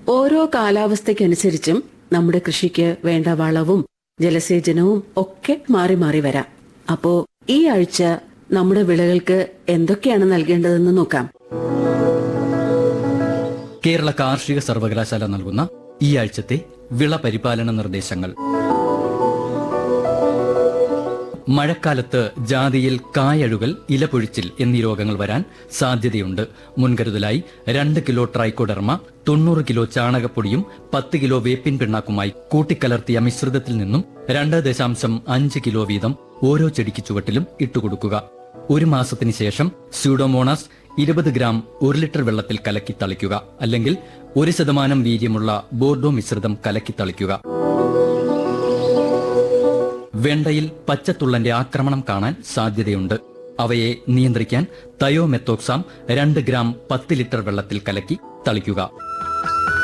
ഓരോ കാലാവസ്ഥയ്ക്കനുസരിച്ചും നമ്മുടെ കൃഷിക്ക് വേണ്ട വളവും ജലസേചനവും ഒക്കെ മാറി മാറി വരാം അപ്പോ ഈ ആഴ്ച നമ്മുടെ വിളകൾക്ക് എന്തൊക്കെയാണ് നൽകേണ്ടതെന്ന് നോക്കാം കേരള കാർഷിക സർവകലാശാല നൽകുന്ന ഈ ആഴ്ചത്തെ വിള പരിപാലന നിർദ്ദേശങ്ങൾ മഴക്കാലത്ത് ജാതിയിൽ കായഴുകൽ ഇലപൊഴിച്ചിൽ എന്നീ രോഗങ്ങൾ വരാൻ സാധ്യതയുണ്ട് മുൻകരുതലായി രണ്ട് കിലോ ട്രൈക്കോഡർമ തൊണ്ണൂറ് കിലോ ചാണകപ്പൊടിയും പത്ത് കിലോ വേപ്പിൻ പിണ്ണാക്കുമായി കൂട്ടിക്കലർത്തിയ മിശ്രിതത്തിൽ നിന്നും രണ്ട് ദശാംശം അഞ്ച് കിലോ വീതം ഓരോ ചെടിക്ക് ചുവട്ടിലും ഇട്ടുകൊടുക്കുക ഒരു മാസത്തിന് ശേഷം സ്യൂഡോമോണാസ് ഇരുപത് ഗ്രാം ഒരു ലിറ്റർ വെള്ളത്തിൽ കലക്കി തളിക്കുക അല്ലെങ്കിൽ ഒരു ശതമാനം വീര്യമുള്ള ബോർഡോ മിശ്രിതം കലക്കി തളിക്കുക വെണ്ടയിൽ പച്ചത്തുള്ളന്റെ ആക്രമണം കാണാൻ സാധ്യതയുണ്ട് അവയെ നിയന്ത്രിക്കാൻ തയോമെത്തോക്സാം രണ്ട് ഗ്രാം പത്ത് ലിറ്റർ വെള്ളത്തിൽ കലക്കി തളിക്കുക